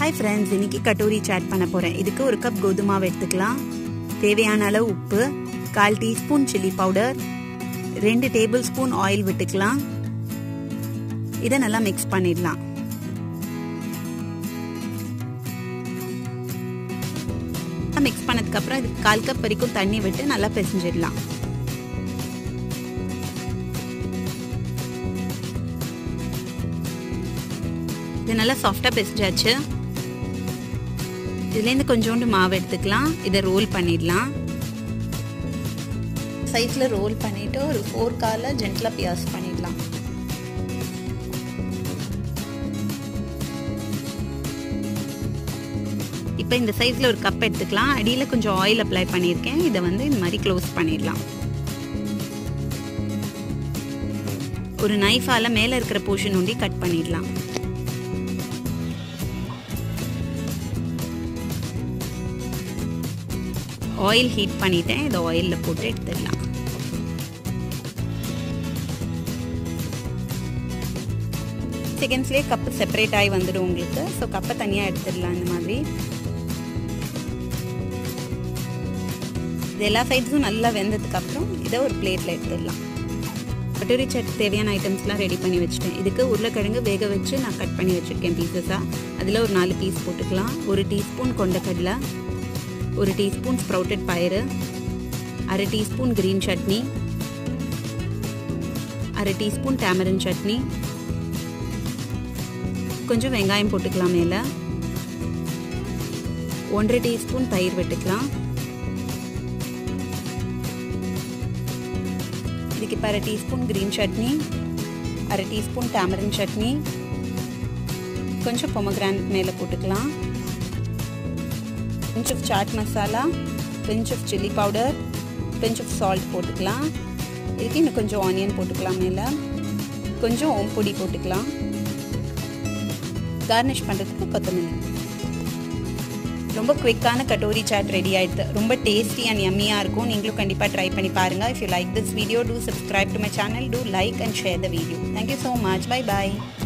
hi friends இன்னைக்கு katori chat பண்ண போகிறேன் இதுக்கு ஒரு கப் கோதுமை மாவு எடுத்துக்கலாம் தேவையான அளவு உப்பு கால் டீஸ்பூன் சில்லி பவுடர் ரெண்டு டேபிள் ஸ்பூன் ஆயில் விட்டுக்கலாம் இதை நல்லா மிக்ஸ் பண்ணிடலாம் மிக்ஸ் பண்ணதுக்கப்புறம் இது கால் கப் வரைக்கும் தண்ணி விட்டு நல்லா பிசைஞ்சிடலாம் இது நல்லா சாஃப்டாக பிசைஞ்சாச்சு இதுலேருந்து கொஞ்சோண்டு மாவு எடுத்துக்கலாம் இதை ரோல் பண்ணிடலாம் சைஸில் ரோல் பண்ணிவிட்டு ஒரு ஃபோர் காலில் ஜென்டலாக பியாஸ் பண்ணிடலாம் இப்போ இந்த சைஸில் ஒரு கப் எடுத்துக்கலாம் அடியில் கொஞ்சம் ஆயில் அப்ளை பண்ணியிருக்கேன் இதை வந்து இந்த மாதிரி க்ளோஸ் பண்ணிடலாம் ஒரு நைஃபால் மேலே இருக்கிற போர்ஷன் ஒண்டி கட் பண்ணிடலாம் ஆயில் ஹீட் பண்ணிட்டேன் இதை ஆயிலில் போட்டு எடுத்துடலாம் செகண்ட்ஸ்லேயே கப்பு செப்பரேட் ஆகி வந்துடும் உங்களுக்கு ஸோ கப்பை தனியாக எடுத்துடலாம் இந்த மாதிரி இது எல்லா சைட்ஸும் நல்லா வெந்ததுக்கப்புறம் இதை ஒரு பிளேட்டில் எடுத்துடலாம் கட்டோரி சட் தேவையான ஐட்டம்ஸ்லாம் ரெடி பண்ணி வச்சுட்டேன் இதுக்கு உருளைக்கிழங்கு வேக வச்சு நான் கட் பண்ணி வச்சுருக்கேன் பீசஸாக அதில் ஒரு நாலு பீஸ் போட்டுக்கலாம் ஒரு டீஸ்பூன் கொண்டக்கடலை ஒரு டீஸ்பூன் ஸ்ப்ரவுட்டட் பயிறு அரை டீஸ்பூன் க்ரீன் சட்னி அரை டீஸ்பூன் டேமரன் சட்னி கொஞ்சம் வெங்காயம் போட்டுக்கலாம் மேலே ஒன்றரை டீஸ்பூன் தயிர் விட்டுக்கலாம் இதுக்கு இப்போ அரை டீஸ்பூன் க்ரீன் சட்னி அரை டீஸ்பூன் டேமரன் சட்னி கொஞ்சம் பொமக்ரானட் மேலே போட்டுக்கலாம் pinch of chaat masala pinch of chilli powder pinch of salt போட்டுக்கலாம் இதுக்கு இன்னும் கொஞ்சம் ஆனியன் போட்டுக்கலாம் மேலே கொஞ்சம் ஓம்பொடி போட்டுக்கலாம் கார்னிஷ் பண்ணுறதுக்கு கொத்தமல்லி ரொம்ப குவிக்கான கட்டோரி சாட் ரெடி ஆகிடுது ரொம்ப டேஸ்டி அண்ட் யம்மியாக இருக்கும் நீங்களும் கண்டிப்பாக ட்ரை பண்ணி பாருங்கள் if you like this video do subscribe to my channel do like and share the video thank you so much bye bye